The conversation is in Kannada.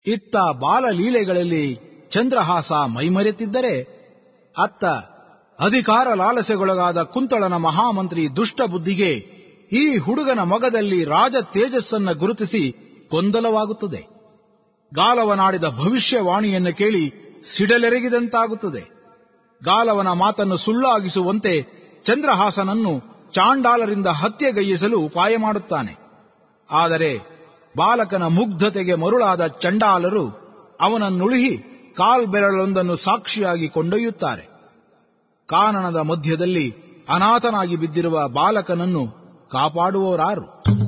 ಇತ್ತ ಬಾಲಲೀಲೆಗಳಲ್ಲಿ ಚಂದ್ರಹಾಸ ಮೈಮರೆತಿದ್ದರೆ ಅತ್ತ ಅಧಿಕಾರ ಲಾಲಸೆಗೊಳಗಾದ ಕುಂತಳನ ಮಹಾಮಂತ್ರಿ ದುಷ್ಟ ಬುದ್ಧಿಗೆ ಈ ಹುಡುಗನ ಮೊಗದಲ್ಲಿ ರಾಜ ತೇಜಸ್ಸನ್ನ ಗುರುತಿಸಿ ಗೊಂದಲವಾಗುತ್ತದೆ ಗಾಲವನಾಡಿದ ಭವಿಷ್ಯವಾಣಿಯನ್ನು ಕೇಳಿ ಸಿಡಲೆರಗಿದಂತಾಗುತ್ತದೆ ಗಾಲವನ ಮಾತನ್ನು ಸುಳ್ಳಾಗಿಸುವಂತೆ ಚಂದ್ರಹಾಸನನ್ನು ಚಾಂಡಾಲರಿಂದ ಹತ್ಯೆಗೈಯಿಸಲು ಉಪಾಯ ಮಾಡುತ್ತಾನೆ ಆದರೆ ಬಾಲಕನ ಮುಗ್ಧತೆಗೆ ಮರುಳಾದ ಚಂಡಾಲರು ಅವನನ್ನುಳುಹಿ ಕಾಲ್ಬೆರಳೊಂದನ್ನು ಸಾಕ್ಷಿಯಾಗಿ ಕೊಂಡೊಯ್ಯುತ್ತಾರೆ ಕಾನನದ ಮಧ್ಯದಲ್ಲಿ ಅನಾಥನಾಗಿ ಬಿದ್ದಿರುವ ಬಾಲಕನನ್ನು ಕಾಪಾಡುವವರಾರು